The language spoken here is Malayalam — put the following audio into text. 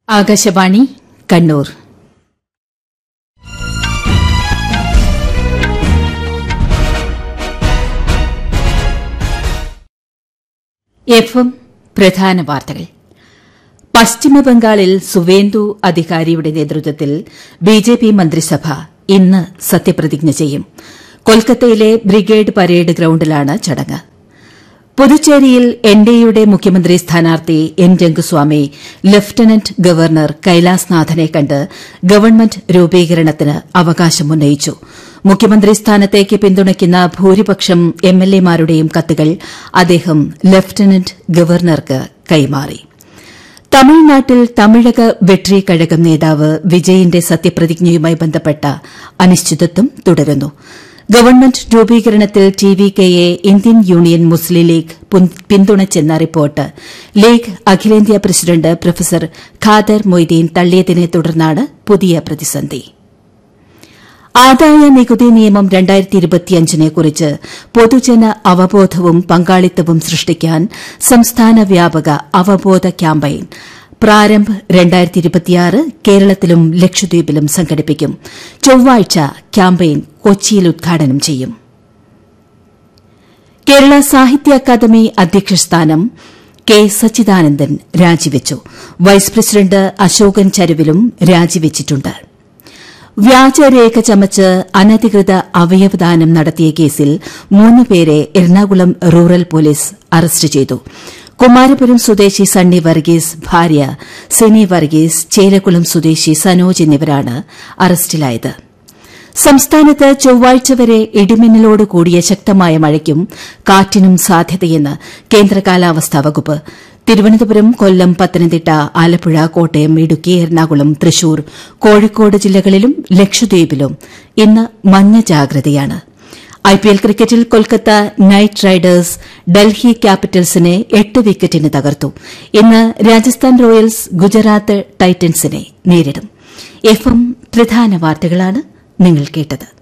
ആകാശവാണി കണ്ണൂർ എഫ് എം പ്രധാന വാർത്തകൾ പശ്ചിമബംഗാളിൽ സുവേന്ദു അധികാരിയുടെ നേതൃത്വത്തിൽ ബിജെപി മന്ത്രിസഭ ഇന്ന് സത്യപ്രതിജ്ഞ ചെയ്യും കൊൽക്കത്തയിലെ ബ്രിഗേഡ് പരേഡ് ഗ്രൌണ്ടിലാണ് ചടങ്ങ് പുതുച്ചേരിയിൽ എൻഡിഎയുടെ മുഖ്യമന്ത്രി സ്ഥാനാർത്ഥി എൻ രംഗസ്വാമി ലഫ്റ്റനന്റ് ഗവർണർ കൈലാസ്നാഥനെ കണ്ട് ഗവൺമെന്റ് രൂപീകരണത്തിന് അവകാശമുന്നയിച്ചു മുഖ്യമന്ത്രി സ്ഥാനത്തേക്ക് പിന്തുണയ്ക്കുന്ന ഭൂരിപക്ഷം എംഎൽഎമാരുടെയും കത്തുകൾ അദ്ദേഹം ലഫ്റ്റനന്റ് ഗവർണർക്ക് കൈമാറി തമിഴ്നാട്ടിൽ തമിഴക വെട്രി കഴകം നേതാവ് വിജയിന്റെ സത്യപ്രതിജ്ഞയുമായി ബന്ധപ്പെട്ട അനിശ്ചിതത്വം തുടരുന്നു ഗവൺമെന്റ് രൂപീകരണത്തിൽ ടി വി കെയെ ഇന്ത്യൻ യൂണിയൻ മുസ്ലിം ലീഗ് പിന്തുണച്ചെന്ന റിപ്പോർട്ട് ലീഗ് അഖിലേന്ത്യാ പ്രസിഡന്റ് പ്രൊഫസർ ഖാദർ മൊയ്തീൻ തള്ളിയതിനെ തുടർന്നാണ് പുതിയ പ്രതിസന്ധി ആദായ നികുതി നിയമം നെക്കുറിച്ച് പൊതുജന അവബോധവും പങ്കാളിത്തവും സൃഷ്ടിക്കാൻ സംസ്ഥാന വ്യാപക അവബോധ ക്യാമ്പയിൻ പ്രാരംഭ് കേരളത്തിലും ലക്ഷദ്വീപിലും സംഘടിപ്പിക്കും ചൊവ്വാഴ്ച ക്യാമ്പയിൻ കൊച്ചിയിൽ ഉദ്ഘാടനം ചെയ്യും കേരള സാഹിത്യ അക്കാദമി അധ്യക്ഷ സ്ഥാനം കെ സച്ചിദാനന്ദൻ രാജിവച്ചു വൈസ് പ്രസിഡന്റ് അശോകൻ ചരുവിലും രാജിവച്ചിട്ടുണ്ട് വ്യാജരേഖ ചമച്ച് അനധികൃത അവയവദാനം നടത്തിയ കേസിൽ മൂന്ന് പേരെ എറണാകുളം റൂറൽ പോലീസ് അറസ്റ്റ് ചെയ്തു കുമാരപുരം സ്വദേശി സണ്ണി വർഗീസ് ഭാര്യ സിനി വർഗീസ് ചേലക്കുളം സ്വദേശി സനോജ് എന്നിവരാണ് അറസ്റ്റിലായത് സംസ്ഥാനത്ത് ചൊവ്വാഴ്ച വരെ ഇടിമിന്നലോട് കൂടിയ ശക്തമായ മഴയ്ക്കും കാറ്റിനും സാധ്യതയെന്ന് കേന്ദ്ര കാലാവസ്ഥാ വകുപ്പ് തിരുവനന്തപുരം കൊല്ലം പത്തനംതിട്ട ആലപ്പുഴ കോട്ടയം ഇടുക്കി എറണാകുളം തൃശൂർ കോഴിക്കോട് ജില്ലകളിലും ലക്ഷദ്വീപിലും ഇന്ന് മഞ്ഞ ജാഗ്രതയാണ് ഐപിഎൽ ക്രിക്കറ്റിൽ കൊൽക്കത്ത നൈറ്റ് റൈഡേഴ്സ് ഡൽഹി ക്യാപിറ്റൽസിനെ എട്ട് വിക്കറ്റിന് തകർത്തു ഇന്ന് രാജസ്ഥാൻ റോയൽസ് ഗുജറാത്ത് ടൈറ്റൻസിനെ നേരിടും എഫ് എം പ്രധാന വാർത്തകളാണ് നിങ്ങൾ കേട്ടത്